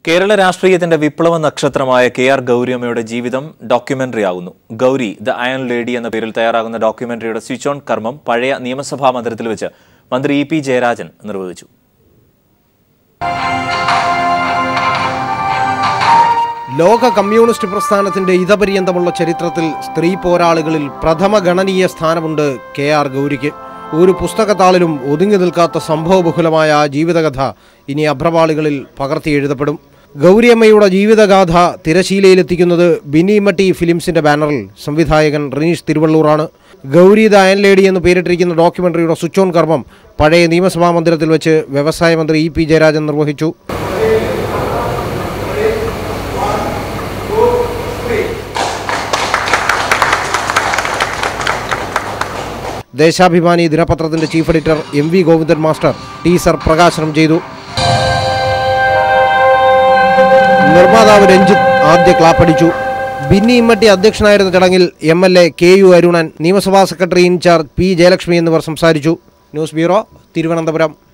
കേരള രാഷ്ട്രീയത്തിന്റെ വിപ്ലവ നക്ഷത്രമായ K R ഗൗരിയമ്മയുടെ ജീവിതം ഡോക്യുമെന്ററി ആകുന്നു ഗൗരി ദ അയൺ ലേഡി എന്ന പേരിൽ തയ്യാറാകുന്ന ഡോക്യുമെന്ററിയുടെ സ്വിച്ച് ഓൺ കർമ്മം പഴയ നിയമസഭാ മന്ദിരത്തിൽ വെച്ച് മന്ത്രി ഇ പി ജയരാജൻ നിർവഹിച്ചു ലോക കമ്മ്യൂണിസ്റ്റ് പ്രസ്ഥാനത്തിന്റെ ഇതപര്യന്തമുള്ള ചരിത്രത്തിൽ സ്ത്രീ പോരാളികളിൽ പ്രഥമ ഗണനീയ സ്ഥാനമുണ്ട് കെ ആർ ഗൗരിക്ക് ഒരു പുസ്തകത്താളിലും ഒതുങ്ങി നിൽക്കാത്ത സംഭവബഹുലമായ ആ ജീവിതകഥ ഇനി അഭ്രപാളികളിൽ പകർത്തി എഴുതപ്പെടും ഗൗരിയമ്മയുടെ ജീവിതഗാഥ തിരശീലയിലെത്തിക്കുന്നത് ബിനിമട്ടി ഫിലിംസിന്റെ ബാനറിൽ സംവിധായകൻ റനീഷ് തിരുവള്ളൂറാണ് ഗൗരി ദ അയൻ ലേഡി എന്ന് പേരിട്ടിരിക്കുന്ന ഡോക്യുമെന്ററിയുടെ സ്വിച്ച് ഓൺ കർമ്മം പഴയ നിയമസഭാ മന്ദിരത്തിൽ വെച്ച് വ്യവസായ മന്ത്രി ഇ പി ജയരാജൻ നിർവഹിച്ചു ദേശാഭിമാനി ദിനപത്രത്തിന്റെ chief editor M V Govindan master teaser പ്രകാശനം ചെയ്തു നിർമ്മാതാവ് രഞ്ജിത്ത് ആദ്യ ക്ലാപ്പടിച്ചു ബിന്നി ഇമ്മട്ടി അധ്യക്ഷനായിരുന്ന ചടങ്ങിൽ M L A K U Arunan നിയമസഭാ സെക്രട്ടറി ഇൻചാർജ് പി ജയലക്ഷ്മി എന്നിവർ സംസാരിച്ചു ന്യൂസ് ബ്യൂറോ തിരുവനന്തപുരം